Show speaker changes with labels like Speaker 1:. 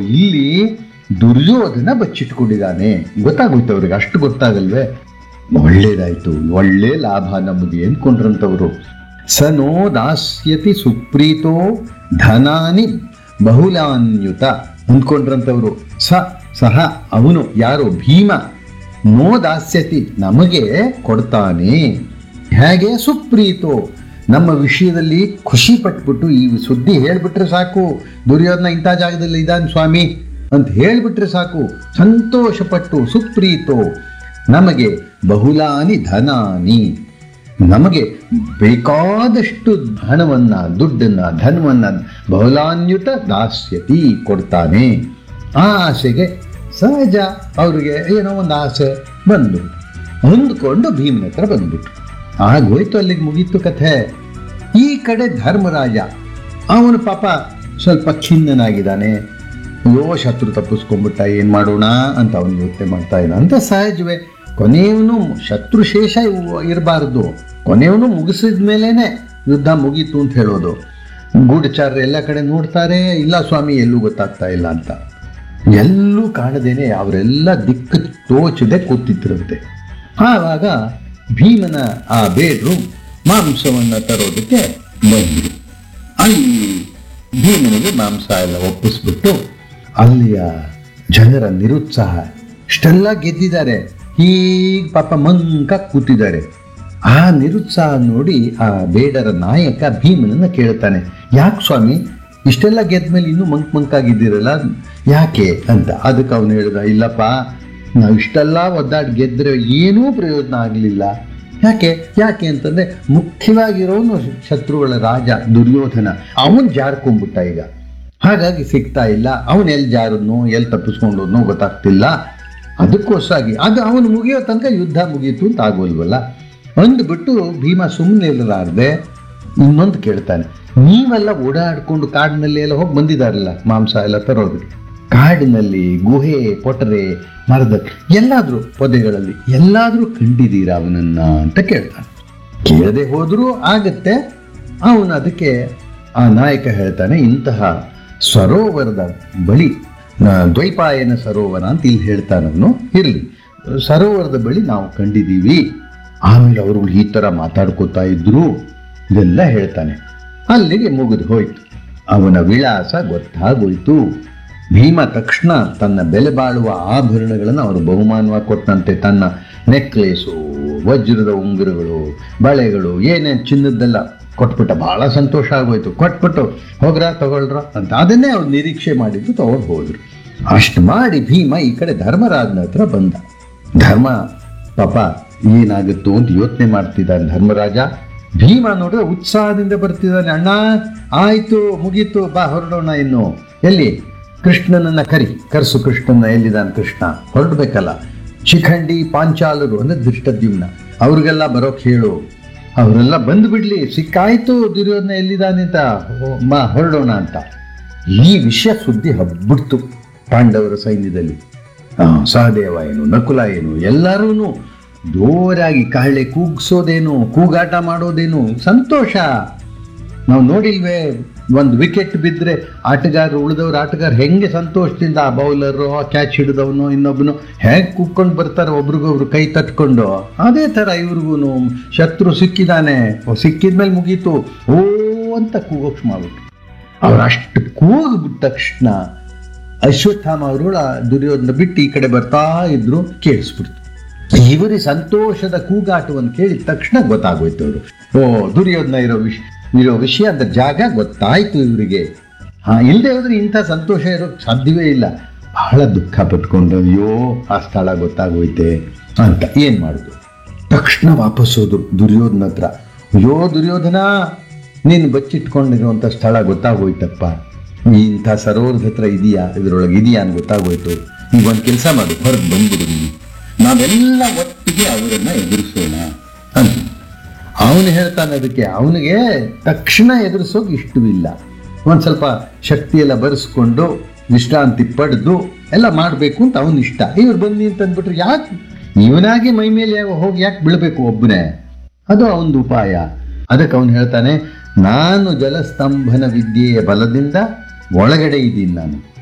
Speaker 1: ಇಲ್ಲಿ ದುರ್ಯೋಧನ ಬಚ್ಚಿಟ್ಕೊಂಡಿದ್ದಾನೆ ಗೊತ್ತಾಗೋಯ್ತು ಅವ್ರಿಗೆ ಅಷ್ಟು ಗೊತ್ತಾಗಲ್ವೇ ಒಳ್ಳೇದಾಯ್ತು ಒಳ್ಳೆ ಲಾಭ ನಮಗೆ ಅಂದ್ಕೊಂಡ್ರಂತವ್ರು ಸ ನೋ ದಾಸ್ಯತಿ ಸುಪ್ರೀತೋ ಧನಾನಿ ಬಹುಲಾನ್ಯುತ ಅಂದ್ಕೊಂಡ್ರಂತವ್ರು ಸ ಸಹ ಅವನು ಯಾರು ಭೀಮ ನೋ ದಾಸ್ಯತಿ ನಮಗೆ ಕೊಡ್ತಾನೆ ಹೇಗೆ ಸುಪ್ರೀತೋ ನಮ್ಮ ವಿಷಯದಲ್ಲಿ ಖುಷಿ ಪಟ್ಬಿಟ್ಟು ಈ ಸುದ್ದಿ ಹೇಳ್ಬಿಟ್ರೆ ಸಾಕು ದುರ್ಯೋಧನ ಇಂಥ ಜಾಗದಲ್ಲಿ ಇದ್ದಾನೆ ಸ್ವಾಮಿ ಅಂತ ಹೇಳ್ಬಿಟ್ರೆ ಸಾಕು ಸಂತೋಷಪಟ್ಟು ಸುಪ್ರೀತೋ ನಮಗೆ ಬಹುಲಾನಿ ಧನಾನಿ ನಮಗೆ ಬೇಕಾದಷ್ಟು ಹಣವನ್ನ ದುಡ್ಡನ್ನ ಧನವನ್ನ ಬಹುಲಾನ್ಯುತ ದಾಸ್ಯತಿ ಕೊಡ್ತಾನೆ ಆ ಆಸೆಗೆ ಸಹಜ ಅವ್ರಿಗೆ ಏನೋ ಒಂದು ಆಸೆ ಬಂದು ಹೊಂದ್ಕೊಂಡು ಭೀಮನ ಹತ್ರ ಬಂದ್ಬಿಟ್ರು ಆಗೋಯ್ತು ಅಲ್ಲಿಗೆ ಮುಗೀತು ಕಥೆ ಈ ಕಡೆ ಧರ್ಮರಾಜ ಅವನು ಪಾಪ ಸ್ವಲ್ಪ ಖಿನ್ನನಾಗಿದ್ದಾನೆ ಅಯ್ಯೋ ಶತ್ರು ತಪ್ಪಿಸ್ಕೊಂಡ್ಬಿಟ್ಟ ಏನ್ ಮಾಡೋಣ ಅಂತ ಅವನು ಯೋಚನೆ ಮಾಡ್ತಾ ಇದ್ದ ಅಂತ ಸಹಜವೇ ಕೊನೆಯವನು ಶತ್ರು ಶೇಷ ಇರಬಾರ್ದು ಕೊನೆಯವನು ಮುಗಿಸಿದ ಮೇಲೇನೆ ಯುದ್ಧ ಮುಗೀತು ಅಂತ ಹೇಳೋದು ಗೂಢಚಾರರು ಎಲ್ಲ ಕಡೆ ನೋಡ್ತಾರೆ ಇಲ್ಲ ಸ್ವಾಮಿ ಎಲ್ಲೂ ಗೊತ್ತಾಗ್ತಾ ಇಲ್ಲ ಅಂತ ಎಲ್ಲೂ ಕಾಣದೇನೆ ಅವರೆಲ್ಲ ದಿಕ್ಕು ತೋಚದೆ ಕೂತಿದ್ರಂತೆ ಆವಾಗ ಭೀಮನ ಆ ಬೇಡ್ರು ಮಾಂಸವನ್ನ ತರೋದಕ್ಕೆ ಬಂದ್ರು ಅಲ್ಲಿ ಭೀಮನಿಗೆ ಮಾಂಸ ಎಲ್ಲ ಒಪ್ಪಿಸ್ಬಿಟ್ಟು ಅಲ್ಲಿಯ ಜನರ ನಿರುತ್ಸಾಹ ಇಷ್ಟೆಲ್ಲ ಗೆದ್ದಿದ್ದಾರೆ ಹೀಗ್ ಪಾಪ ಮಂಕ ಕೂತಿದ್ದಾರೆ ಆ ನಿರುತ್ಸಾಹ ನೋಡಿ ಆ ಬೇಡರ ನಾಯಕ ಭೀಮನನ್ನ ಕೇಳ್ತಾನೆ ಯಾಕೆ ಸ್ವಾಮಿ ಇಷ್ಟೆಲ್ಲ ಗೆದ್ಮೇಲೆ ಇನ್ನೂ ಮಂಕ್ ಮಂಕಾಗಿದ್ದೀರಲ್ಲ ಯಾಕೆ ಅಂತ ಅದಕ್ಕೆ ಅವನು ಹೇಳ್ದ ಇಲ್ಲಪ್ಪ ನಾವು ಇಷ್ಟೆಲ್ಲ ಒದ್ದಾಡಿ ಗೆದ್ರೆ ಏನೂ ಪ್ರಯೋಜನ ಆಗಲಿಲ್ಲ ಯಾಕೆ ಯಾಕೆ ಅಂತಂದ್ರೆ ಮುಖ್ಯವಾಗಿರೋನು ಶತ್ರುಗಳ ರಾಜ ದುರ್ಯೋಧನ ಅವನ್ ಜಾರ್ಕೊಂಡ್ಬಿಟ್ಟ ಈಗ ಹಾಗಾಗಿ ಸಿಗ್ತಾ ಇಲ್ಲ ಅವನ್ ಎಲ್ಲಿ ಜಾರದ್ನೋ ಎಲ್ಲಿ ತಪ್ಪಿಸ್ಕೊಂಡೋದ್ನೋ ಗೊತ್ತಾಗ್ತಿಲ್ಲ ಅದಕ್ಕೋಸ್ಕರಾಗಿ ಅದು ಅವನು ಮುಗಿಯೋ ತನಕ ಯುದ್ಧ ಮುಗೀತು ಅಂತ ಆಗೋಲ್ವಲ್ಲ ಅಂದ್ಬಿಟ್ಟು ಭೀಮ ಸುಮ್ಮನೆ ಇರಲಾರ್ದೆ ಇನ್ನೊಂದು ಕೇಳ್ತಾನೆ ನೀವೆಲ್ಲ ಓಡಾಡ್ಕೊಂಡು ಕಾಡಿನಲ್ಲಿ ಎಲ್ಲ ಹೋಗಿ ಬಂದಿದಾರಲ್ಲ ಮಾಂಸ ಎಲ್ಲ ತರೋದು ಕಾಡಿನಲ್ಲಿ ಗುಹೆ ಪೊಟರೆ ಮರದ ಎಲ್ಲಾದ್ರೂ ಪೊದೆಗಳಲ್ಲಿ ಎಲ್ಲಾದ್ರೂ ಕಂಡಿದ್ದೀರಾ ಅವನನ್ನ ಅಂತ ಕೇಳ್ತಾನೆ ಕೇಳದೆ ಹೋದ್ರೂ ಆಗತ್ತೆ ಅವನು ಅದಕ್ಕೆ ಆ ನಾಯಕ ಹೇಳ್ತಾನೆ ಇಂತಹ ಸರೋವರದ ಬಳಿ ನ- ದ್ವೈಪಾಯನ ಸರೋವರ ಅಂತ ಇಲ್ಲಿ ಹೇಳ್ತಾನವನು ಇರಲಿ ಸರೋವರದ ಬಳಿ ನಾವು ಕಂಡಿದ್ದೀವಿ ಆಮೇಲೆ ಅವರು ಈ ಥರ ಮಾತಾಡ್ಕೋತಾ ಇದ್ರು ಇದೆಲ್ಲ ಹೇಳ್ತಾನೆ ಅಲ್ಲಿಗೆ ಮುಗಿದು ಹೋಯ್ತು ಅವನ ವಿಳಾಸ ಗೊತ್ತಾಗೋಯ್ತು ಭೀಮ ತಕ್ಷಣ ತನ್ನ ಬೆಲೆ ಬಾಳುವ ಆಭರಣಗಳನ್ನು ಅವರು ಬಹುಮಾನವಾಗಿ ಕೊಟ್ಟಂತೆ ತನ್ನ ನೆಕ್ಲೇಸು ವಜ್ರದ ಉಂಗುರಗಳು ಬಳೆಗಳು ಏನೇನು ಚಿನ್ನದ್ದೆಲ್ಲ ಕೊಟ್ಬಿಟ್ಟ ಬಹಳ ಸಂತೋಷ ಆಗೋಯ್ತು ಕೊಟ್ಬಿಟ್ಟು ಹೋಗ್ರ ತಗೊಳ್ರ ಅಂತ ಅದನ್ನೇ ಅವ್ರು ನಿರೀಕ್ಷೆ ಮಾಡಿದ್ದು ತಗೊಂಡು ಹೋದ್ರು ಅಷ್ಟು ಮಾಡಿ ಭೀಮ ಈ ಕಡೆ ಧರ್ಮರಾಜನ ಹತ್ರ ಬಂದ ಧರ್ಮ ಪಾಪ ಏನಾಗುತ್ತೋ ಅಂತ ಯೋಚನೆ ಮಾಡ್ತಿದ್ದಾನೆ ಧರ್ಮರಾಜ ಭೀಮ ನೋಡಿದ್ರೆ ಉತ್ಸಾಹದಿಂದ ಬರ್ತಿದ್ದಾನೆ ಅಣ್ಣ ಆಯ್ತು ಮುಗೀತು ಬಾ ಹೊರಡೋಣ ಇನ್ನು ಎಲ್ಲಿ ಕೃಷ್ಣನನ್ನ ಕರಿ ಕರ್ಸು ಕೃಷ್ಣನ ಎಲ್ಲಿದ್ದಾನೆ ಕೃಷ್ಣ ಹೊರಡ್ಬೇಕಲ್ಲ ಶಿಖಂಡಿ ಪಾಂಚಾಲರು ಅಂದ್ರೆ ದೃಷ್ಟದ್ಯುಮ್ನ ಅವ್ರಿಗೆಲ್ಲ ಬರೋಕ್ ಹೇಳು ಅವರೆಲ್ಲ ಬಂದು ಬಿಡ್ಲಿ ಸಿಕ್ಕಾಯ್ತು ದುರ್ಯೋಧನ ಎಲ್ಲಿದ್ದಾನೆ ಅಂತ ಓ, ಮಾ ಹೊರಡೋಣ ಅಂತ ಈ ವಿಷಯ ಸುದ್ದಿ ಹಬ್ಬಿಡ್ತು ಪಾಂಡವರ ಸೈನ್ಯದಲ್ಲಿ ಆ, ಸಹದೇವ ಏನು ನಕುಲ ಏನು ಎಲ್ಲರೂ ಜೋರಾಗಿ ಕಹಳೆ ಕೂಗ್ಸೋದೇನು ಕೂಗಾಟ ಮಾಡೋದೇನು ಸಂತೋಷ ನಾವು ನೋಡಿಲ್ವೇ ಒಂದು ವಿಕೆಟ್ ಬಿದ್ದರೆ ಆಟಗಾರರು ಉಳಿದವ್ರು ಆಟಗಾರ ಹೆಂಗೆ ಸಂತೋಷದಿಂದ ಆ ಬೌಲರು ಕ್ಯಾಚ್ ಹಿಡಿದವನು ಇನ್ನೊಬ್ಬನು ಹೇಗೆ ಕೂಗ್ಕೊಂಡು ಬರ್ತಾರೆ ಒಬ್ರಿಗೊಬ್ರು ಕೈ ತಟ್ಕೊಂಡು ಅದೇ ಥರ ಇವ್ರಿಗೂ ಶತ್ರು ಸಿಕ್ಕಿದಾನೆ ಸಿಕ್ಕಿದ್ಮೇಲೆ ಮುಗೀತು ಓ ಅಂತ ಕೂಗೋಕ್ಷ ಮಾಡ್ಬಿಟ್ರು ಅವ್ರು ಅಷ್ಟು ಕೂಗ್ಬಿಟ್ಟ ತಕ್ಷಣ ಅಶ್ವತ್ಥಾಮ ಅವರು ದುರ್ಯೋಧನ ಬಿಟ್ಟು ಈ ಕಡೆ ಬರ್ತಾ ಇದ್ರು ಕೇಳಿಸ್ಬಿಡ್ತು ಇವರಿ ಸಂತೋಷದ ಕೂಗಾಟವನ್ನು ಕೇಳಿದ ತಕ್ಷಣ ಗೊತ್ತಾಗೋಯ್ತು ಅವರು ಓ ದುರ್ಯೋಧನ ಇರೋ ವಿಷ ಇರೋ ವಿಷಯ ಅಂತ ಜಾಗ ಗೊತ್ತಾಯ್ತು ಇವರಿಗೆ ಹಾ ಇಲ್ಲದೆ ಹೋದ್ರೆ ಇಂಥ ಸಂತೋಷ ಇರೋಕ್ಕೆ ಸಾಧ್ಯವೇ ಇಲ್ಲ ಬಹಳ ದುಃಖ ಪಟ್ಕೊಂಡು ಅಯ್ಯೋ ಆ ಸ್ಥಳ ಗೊತ್ತಾಗೋಯ್ತೆ ಅಂತ ಏನ್ ಮಾಡುದು ತಕ್ಷಣ ವಾಪಸ್ ಹೋದ್ರು ದುರ್ಯೋಧನ ಹತ್ರ ಅಯ್ಯೋ ದುರ್ಯೋಧನ ನೀನು ಬಚ್ಚಿಟ್ಕೊಂಡಿರುವಂಥ ಸ್ಥಳ ಗೊತ್ತಾಗೋಯ್ತಪ್ಪ ಇಂಥ ಸರೋವರದ ಹತ್ರ ಇದೆಯಾ ಇದ್ರೊಳಗೆ ಇದೆಯಾ ಅಂತ ಗೊತ್ತಾಗೋಯ್ತು ಈಗ ಒಂದು ಕೆಲಸ ಮಾಡು ಹೊರಗೆ ಬಂದ್ಬಿಡು ನೀನು ನಾವೆಲ್ಲ ಒಟ್ಟಿಗೆ ಅವರನ್ನ ಎದುರಿಸೋಣ ಅಂತ ಅವನು ಹೇಳ್ತಾನೆ ಅದಕ್ಕೆ ಅವನಿಗೆ ತಕ್ಷಣ ಎದುರಿಸೋಕೆ ಇಷ್ಟವಿಲ್ಲ ಒಂದು ಸ್ವಲ್ಪ ಶಕ್ತಿ ಎಲ್ಲ ಬರೆಸ್ಕೊಂಡು ವಿಶ್ರಾಂತಿ ಪಡೆದು ಎಲ್ಲ ಮಾಡಬೇಕು ಅಂತ ಅವನ ಇಷ್ಟ ಇವ್ರು ಬನ್ನಿ ಅಂತ ಅಂದ್ಬಿಟ್ರೆ ಯಾಕೆ ಇವನಾಗಿ ಮೈ ಮೇಲೆ ಯಾವ- ಹೋಗಿ ಯಾಕೆ ಬೀಳ್ಬೇಕು ಒಬ್ಬನೇ ಅದು ಅವನದು ಉಪಾಯ ಅದಕ್ಕೆ ಅವನು ಹೇಳ್ತಾನೆ ನಾನು ಜಲಸ್ತಂಭನ ವಿದ್ಯೆಯ ಬಲದಿಂದ ಒಳಗಡೆ ಇದ್ದೀನಿ ನಾನು